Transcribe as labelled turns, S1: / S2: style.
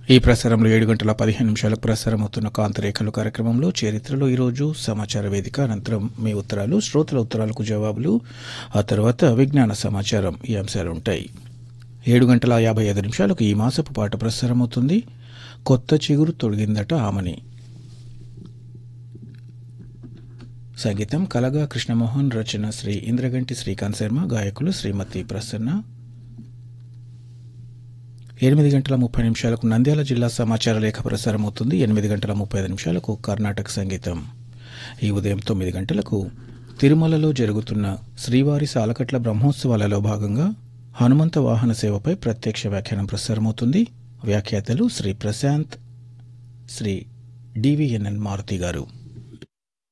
S1: ఈ ప్రసారంలో ఏడు గంటల పదిహేను నిమిషాలకు ప్రసారం అవుతున్న కాంతరేఖలు కార్యక్రమంలో చరిత్రలో ఈరోజు సమాచార వేదిక అనంతరం మీ ఉత్తరాలు శ్రోతల ఉత్తరాలకు జవాబులు ఆ తర్వాత విజ్ఞాన సమాచారం ఈ అంశాలు ఉంటాయి ఏడు గంటల యాభై ఐదు నిమిషాలకు ఈ మాసపు పాట ప్రసారం అవుతుంది కొత్త చిగురు తొడిగిందట ఆమని సంగీతం కలగా కృష్ణమోహన్ రచన శ్రీ ఇంద్రగంటి శ్రీకాంత్ శర్మ గాయకులు శ్రీమతి ప్రసన్న ఎనిమిది గంటల ముప్పై నిమిషాలకు నంద్యాల జిల్లా సమాచార లేఖ ప్రసారం అవుతుంది ఎనిమిది గంటల ముప్పై ఐదు నిమిషాలకు కర్ణాటక సంగీతం ఈ ఉదయం తొమ్మిది గంటలకు తిరుమలలో జరుగుతున్న శ్రీవారి సాలకట్ల బ్రహ్మోత్సవాలలో భాగంగా హనుమంత వాహన సేవపై ప్రత్యక్ష వ్యాఖ్యానం ప్రసారమవుతుంది వ్యాఖ్యాతలు శ్రీ ప్రశాంత్ శ్రీ డివిఎన్ఎన్ మారుతి గారు